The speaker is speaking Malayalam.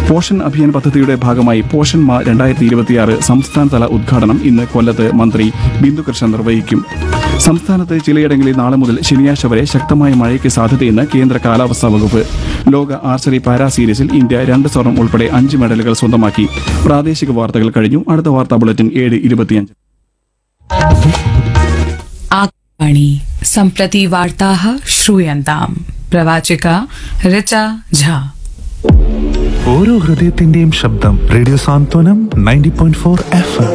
പോഷൻ അഭിയാൻ പദ്ധതിയുടെ ഭാഗമായി പോഷൻ മാ രണ്ടായിരത്തി ഇരുപത്തിയാറ് സംസ്ഥാനതല ഉദ്ഘാടനം ഇന്ന് കൊല്ലത്ത് മന്ത്രി ബിന്ദുകൃഷ്ണൻ നിർവഹിക്കും സംസ്ഥാനത്ത് ചിലയിടങ്ങളിൽ നാളെ മുതൽ ശനിയാഴ്ച വരെ ശക്തമായ മഴയ്ക്ക് സാധ്യതയെന്ന് കേന്ദ്ര കാലാവസ്ഥാ വകുപ്പ് ലോക ആർച്ചറി പാരാ സീരീസിൽ ഇന്ത്യ രണ്ട് സ്വർണം ഉൾപ്പെടെ അഞ്ച് മെഡലുകൾ സ്വന്തമാക്കി പ്രാദേശിക വാർത്തകൾ കഴിഞ്ഞു അടുത്ത വാർത്താ ബുള്ളറ്റിൻ ഏഴ് ഇരുപത്തിയഞ്ച് आकाशवाणी सम्प्रति वार्ताः श्रूयन्ताम् प्रवाचिका ऋचा झा ഓരോ ഹൃദയത്തിന്റെയും ശബ്ദം radio Santhwanam ninety point four F M